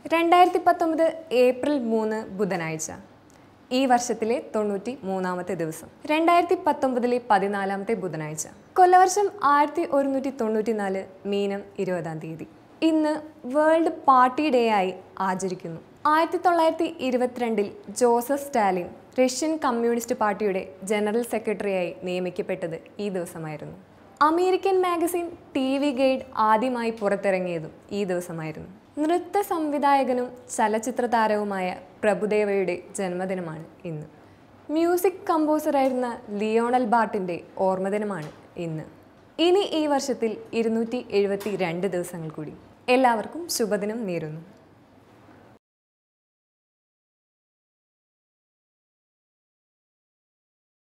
രണ്ടായിരത്തി പത്തൊമ്പത് ഏപ്രിൽ മൂന്ന് ബുധനാഴ്ച ഈ വർഷത്തിലെ തൊണ്ണൂറ്റി മൂന്നാമത്തെ ദിവസം രണ്ടായിരത്തി പത്തൊമ്പതിലെ പതിനാലാമത്തെ ബുധനാഴ്ച കൊല്ലവർഷം ആയിരത്തി ഒരുന്നൂറ്റി തൊണ്ണൂറ്റി നാല് മീനം ഇരുപതാം തീയതി ഇന്ന് വേൾഡ് പാർട്ടി ഡേ ആയി ആചരിക്കുന്നു ആയിരത്തി തൊള്ളായിരത്തി ഇരുപത്തിരണ്ടിൽ ജോസഫ് സ്റ്റാലിൻ റഷ്യൻ കമ്മ്യൂണിസ്റ്റ് പാർട്ടിയുടെ ജനറൽ സെക്രട്ടറിയായി നിയമിക്കപ്പെട്ടത് ഈ ദിവസമായിരുന്നു American magazine T V guide ആദ്യമായി പുറത്തിറങ്ങിയതും ഈ ദിവസമായിരുന്നു നൃത്ത സംവിധായകനും ചലച്ചിത്ര താരവുമായ പ്രഭുദേവയുടെ ജന്മദിനമാണ് ഇന്ന് മ്യൂസിക് കമ്പോസറായിരുന്ന ലിയോണൽ ബാർട്ടിൻ്റെ ഓർമ്മദിനമാണ് ഇന്ന് ഇനി ഈ വർഷത്തിൽ ഇരുന്നൂറ്റി എഴുപത്തി രണ്ട് ദിവസങ്ങൾ കൂടി എല്ലാവർക്കും ശുഭദിനം നേരുന്നു